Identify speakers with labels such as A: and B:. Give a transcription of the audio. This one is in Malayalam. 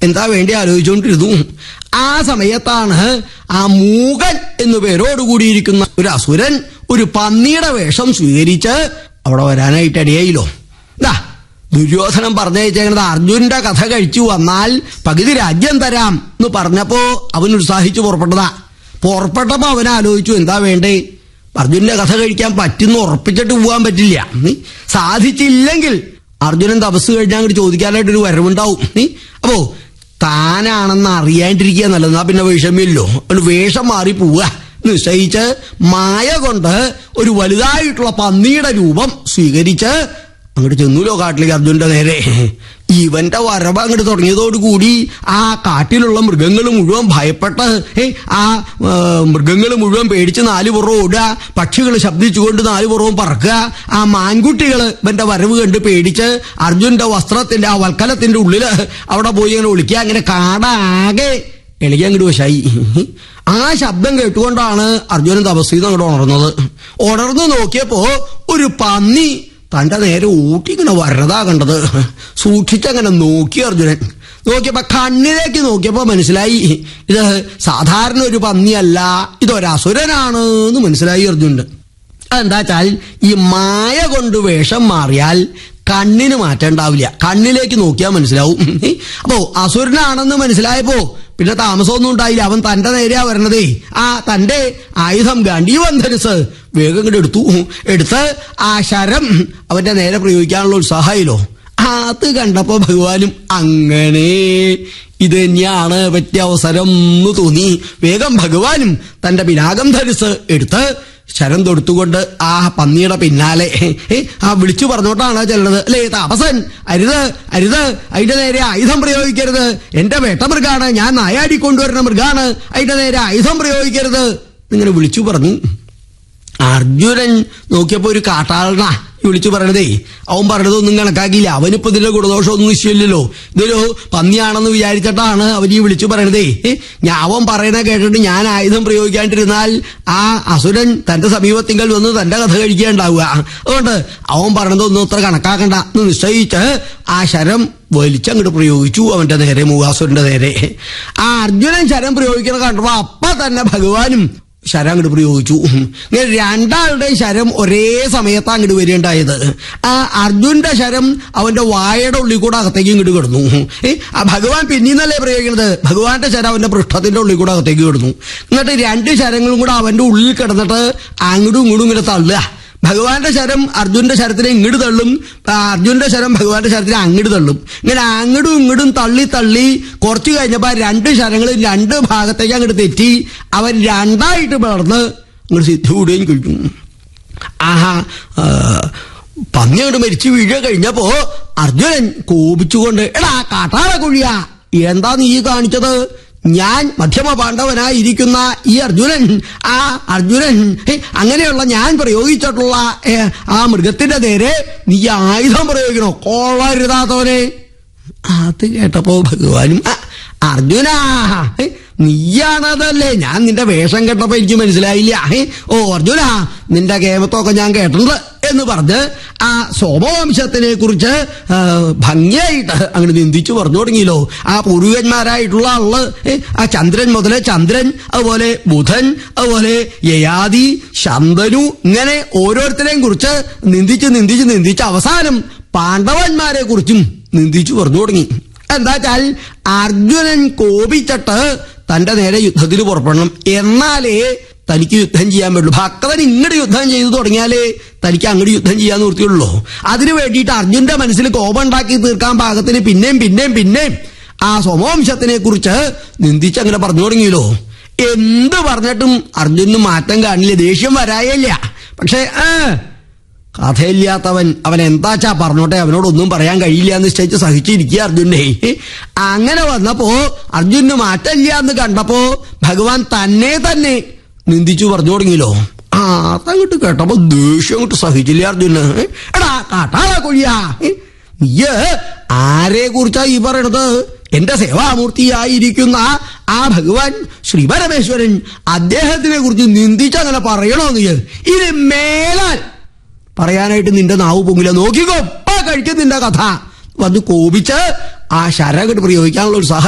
A: എന്താ വേണ്ടി ആലോചിച്ചുകൊണ്ടിരുന്നു ആ സമയത്താണ് ആ മൂകൻ എന്നു പേരോട് കൂടിയിരിക്കുന്ന ഒരു അസുരൻ ഒരു പന്നിയുടെ വേഷം സ്വീകരിച്ച് അവിടെ വരാനായിട്ട് ഇടയായില്ലോ ദാ ദുര്യോധനം പറഞ്ഞയച്ചേക്കണത് അർജുനന്റെ കഥ കഴിച്ചു വന്നാൽ പകുതി രാജ്യം തരാം എന്ന് പറഞ്ഞപ്പോ അവൻ ഉത്സാഹിച്ചു പുറപ്പെട്ടതാ പുറപ്പെട്ടപ്പോ അവൻ ആലോചിച്ചു എന്താ വേണ്ടേ അർജുനന്റെ കഥ കഴിക്കാൻ പറ്റുന്ന ഉറപ്പിച്ചിട്ട് പോകാൻ പറ്റില്ല നീ സാധിച്ചില്ലെങ്കിൽ അർജുനൻ തപസ് കഴിഞ്ഞാൽ അങ്ങോട്ട് ചോദിക്കാനായിട്ട് ഒരു വരവുണ്ടാവും നീ അപ്പോ താനാണെന്ന് അറിയാണ്ടിരിക്കുക നല്ലത് എന്നാ പിന്നെ വിഷമില്ലോ അവന് വേഷം മാറി പോവുക നിശ്ചയിച്ച് മായ കൊണ്ട് ഒരു വലുതായിട്ടുള്ള പന്നിയുടെ രൂപം സ്വീകരിച്ച് അങ്ങോട്ട് ചെന്നൂലോ കാട്ടിലേക്ക് അർജുന്റെ നേരെ ഇവന്റെ വരവ് അങ്ങോട്ട് തുടങ്ങിയതോടുകൂടി ആ കാട്ടിലുള്ള മൃഗങ്ങൾ മുഴുവൻ ഭയപ്പെട്ട് ഏ, ആ മൃഗങ്ങൾ മുഴുവൻ പേടിച്ച് നാല് പുറവും ഓടുക പക്ഷികൾ ശബ്ദിച്ചുകൊണ്ട് നാല് പുറവും പറക്കുക ആ മാൻകുട്ടികൾ ഇവന്റെ വരവ് കണ്ട് പേടിച്ച് അർജുന്റെ വസ്ത്രത്തിന്റെ ആ വൽക്കലത്തിന്റെ ഉള്ളില് അവിടെ പോയി അങ്ങനെ ഒളിക്കുക അങ്ങനെ കാടാകെ എളിയ അങ്ങോട്ട് വശായി ആ ശബ്ദം കേട്ടുകൊണ്ടാണ് അർജുനൻ തപസ്സീന്ന് അങ്ങോട്ട് ഉണർന്നത് ഉണർന്നു നോക്കിയപ്പോ ഒരു പന്നി തന്റെ നേരെ ഊട്ടിങ്ങനെ വരണതാ കണ്ടത് സൂക്ഷിച്ചങ്ങനെ നോക്കി അർജുനൻ നോക്കിയപ്പോ കണ്ണിലേക്ക് നോക്കിയപ്പോ മനസ്സിലായി ഇത് സാധാരണ ഒരു പന്നിയല്ല ഇതൊരസുരനാണ് എന്ന് മനസ്സിലായി അർജുനൻ അതെന്താ വെച്ചാൽ ഈ മായ കൊണ്ട് വേഷം മാറിയാൽ കണ്ണിന് മാറ്റം ഉണ്ടാവില്ല കണ്ണിലേക്ക് നോക്കിയാൽ മനസ്സിലാവും അപ്പോ അസുരനാണെന്ന് മനസ്സിലായപ്പോ പിന്നെ താമസമൊന്നും ഉണ്ടായില്ല അവൻ തന്റെ നേരെയാ വരണതേ ആ തന്റെ ആയുധം ഗണ്ഡീവൻ ധനുസ് വേഗം ഇങ്ങോട്ട് എടുത്തു എടുത്ത് ആ ശരം അവന്റെ നേരെ പ്രയോഗിക്കാനുള്ള ഉത്സാഹമായില്ലോ അത് കണ്ടപ്പോ ഭഗവാനും അങ്ങനെ ഇത് തന്നെയാണ് പറ്റിയ അവസരം എന്ന് തോന്നി വേഗം ഭഗവാനും തന്റെ പിനാകം ധരിച്ച് എടുത്ത് ശരം തൊടുത്തുകൊണ്ട് ആ പന്നിയുടെ പിന്നാലെ ഏ, ആ വിളിച്ചു പറഞ്ഞോട്ടാണ് ചെല്ലണത് അല്ലേ താപസൻ അരുത് അരുത് അതിന്റെ നേരെ ആയുധം പ്രയോഗിക്കരുത് എന്റെ വേട്ടമൃഗാണ് ഞാൻ നായാടിക്കൊണ്ടുവരുന്ന മൃഗാണ് അതിന്റെ നേരെ ആയുധം പ്രയോഗിക്കരുത് ഇങ്ങനെ വിളിച്ചു പറഞ്ഞു അർജുനൻ നോക്കിയപ്പോ ഒരു കാട്ടാളനാ ഈ വിളിച്ചു പറയണതേ അവൻ പറഞ്ഞതൊന്നും കണക്കാക്കിയില്ല അവനിപ്പോ ഇതിന്റെ ഗുണദോഷമൊന്നും നിശ്ചയില്ലല്ലോ ഇതൊരു പന്നിയാണെന്ന് വിചാരിച്ചിട്ടാണ് അവൻ ഈ വിളിച്ചു പറയണതേ ഏ, ഞാൻ അവൻ പറയണ കേട്ടിട്ട് ഞാൻ ആയുധം പ്രയോഗിക്കാണ്ടിരുന്നാൽ ആ അസുരൻ തന്റെ സമീപത്തിങ്കൽ വന്ന് തന്റെ കഥ കഴിക്കുകയുണ്ടാവുക അതുകൊണ്ട് അവൻ പറഞ്ഞതൊന്നും അത്ര കണക്കാക്കണ്ട എന്ന് നിശ്ചയിച്ച് ആ ശരം വലിച്ചങ്ങോട്ട് പ്രയോഗിച്ചു അവന്റെ നേരെ മൂകാസുരന്റെ നേരെ ആ അർജുനൻ ശരം പ്രയോഗിക്കണ കണ്ടപ്പോ അപ്പൊ തന്നെ ഭഗവാനും ശരം അങ്ങോട്ട് പ്രയോഗിച്ചു ഇങ്ങനെ രണ്ടാളുടെയും ശരം ഒരേ സമയത്താണ് അങ്ങോട്ട് വരികയുണ്ടായത് ആ അർജുന്റെ ശരം അവന്റെ വായയുടെ ഉള്ളിൽ കൂടെ അകത്തേക്ക് ഇങ്ങോട്ട് കിടന്നു ഏ, ആ ഭഗവാൻ പിന്നീന്നല്ലേ പ്രയോഗിക്കുന്നത് ഭഗവാന്റെ ശരം അവന്റെ പൃഷ്ഠത്തിന്റെ ഉള്ളിൽ കൂടെ അകത്തേക്ക് കിടന്നു എന്നിട്ട് രണ്ട് ശരങ്ങളും കൂടെ അവന്റെ ഉള്ളിൽ കിടന്നിട്ട് അങ്ങോട്ടും ഇങ്ങോട്ടും ഇങ്ങനെ തള്ളുക ഭഗവാന്റെ ശരം അർജുന്റെ ശരത്തിനെ ഇങ്ങോട്ട് തള്ളും ആ അർജുന്റെ ശരം ഭഗവാന്റെ ശരത്തിനെ അങ്ങോട്ട് തള്ളും ഇങ്ങനെ അങ്ങോട്ടും ഇങ്ങോട്ടും തള്ളി തള്ളി കുറച്ച് കഴിഞ്ഞപ്പോ ആ രണ്ട് ശരങ്ങളും രണ്ട് ഭാഗത്തേക്ക് അങ്ങോട്ട് തെറ്റി അവൻ രണ്ടായിട്ട് പിളർന്ന് അങ്ങോട്ട് സിദ്ധൂടുകയും കഴിഞ്ഞു ആഹാ ആ, പന്നി അങ്ങോട്ട് മരിച്ചു വീഴുക കഴിഞ്ഞപ്പോ അർജുനൻ കോപിച്ചുകൊണ്ട് എടാ കാട്ടാള കുഴിയ എന്താ നീ കാണിച്ചത് ഞാൻ മധ്യമ പാണ്ഡവനായിരിക്കുന്ന ഈ അർജുനൻ ആ അർജുനൻ ഹേ, അങ്ങനെയുള്ള ഞാൻ പ്രയോഗിച്ചിട്ടുള്ള ഏ, ആ മൃഗത്തിന്റെ നേരെ നീ ആയുധം പ്രയോഗിക്കണോ കൊള്ളരുതാത്തവനെ അത് കേട്ടപ്പോ ഭഗവാനും "ആ, അർജുനാ ഹേ, നീയാണതല്ലേ ഞാൻ നിന്റെ വേഷം കേട്ടപ്പോ എനിക്ക് മനസ്സിലായില്ല ഹേ, ഓ അർജുന നിന്റെ കേമത്തൊക്കെ ഞാൻ കേട്ടിട്ടുണ്ട് എന്ന് പറഞ്ഞ് ആ സോമവംശത്തിനെ കുറിച്ച് ആ, ഭംഗിയായിട്ട് അങ്ങനെ നിന്ദിച്ചു പറഞ്ഞു തുടങ്ങിയല്ലോ ആ പൂർവികന്മാരായിട്ടുള്ള ആള് ഏ, ആ ചന്ദ്രൻ മുതല് ചന്ദ്രൻ അതുപോലെ ബുധൻ അതുപോലെ യയാതി ശന്തനു ഇങ്ങനെ ഓരോരുത്തരെയും കുറിച്ച് നിന്ദിച്ച് നിന്ദിച്ച് നിന്ദിച്ച് അവസാനം പാണ്ഡവന്മാരെ കുറിച്ചും നിന്ദിച്ചു പറഞ്ഞു തുടങ്ങി എന്താ വെച്ചാൽ അർജുനൻ കോപിച്ചിട്ട് തന്റെ നേരെ യുദ്ധത്തിന് പുറപ്പെടണം എന്നാലേ തനിക്ക് യുദ്ധം ചെയ്യാൻ പറ്റുള്ളൂ ഭക്തൻ ഇങ്ങോട്ട് യുദ്ധം ചെയ്തു തുടങ്ങിയാലേ തനിക്ക് അങ്ങോട്ട് യുദ്ധം ചെയ്യാൻ നിർത്തിയുള്ളൂ അതിനു വേണ്ടിയിട്ട് അർജുന്റെ മനസ്സിൽ കോപം ഉണ്ടാക്കി തീർക്കാൻ പാകത്തിന് പിന്നെയും പിന്നെയും പിന്നെയും ആ സോമവംശത്തിനെ കുറിച്ച് നിന്ദിച്ച് അങ്ങനെ പറഞ്ഞു തുടങ്ങിയല്ലോ എന്ത് പറഞ്ഞിട്ടും അർജുനന് മാറ്റം കാണില്ല ദേഷ്യം വരായില്ല പക്ഷേ ആ കഥയില്ലാത്തവൻ അവൻ എന്താച്ചാ പറഞ്ഞോട്ടെ അവനോടൊന്നും പറയാൻ കഴിയില്ല എന്ന് നിശ്ചയിച്ച് സഹിച്ചിരിക്കുക അർജുനെ അങ്ങനെ വന്നപ്പോ അർജുനന് മാറ്റമില്ല എന്ന് കണ്ടപ്പോ ഭഗവാൻ തന്നെ തന്നെ നിന്ദിച്ചു പറഞ്ഞു തുടങ്ങിയല്ലോ ആ അതങ്ങോട്ട് കേട്ടപ്പോ ദേഷ്യം അങ്ങോട്ട് സഹിച്ചില്ല അർജുന് എടാ കാട്ടാള കൊഴിയാ നീ ആരെ കുറിച്ചാ ഈ പറയണത് എന്റെ സേവാമൂർത്തിയായിരിക്കുന്ന ആ ഭഗവാൻ ശ്രീ പരമേശ്വരൻ അദ്ദേഹത്തിനെ കുറിച്ച് നിന്ദിച്ചങ്ങനെ പറയണോ നീ ഇനി മേലാൽ പറയാനായിട്ട് നിന്റെ നാവ് പൊങ്ങില്ല നോക്കിക്കോ ഇപ്പൊ കഴിക്കും നിന്റെ കഥ വന്ന് കോപിച്ച് ആ ശരകട്ട് പ്രയോഗിക്കാനുള്ള ഒരു സഹായം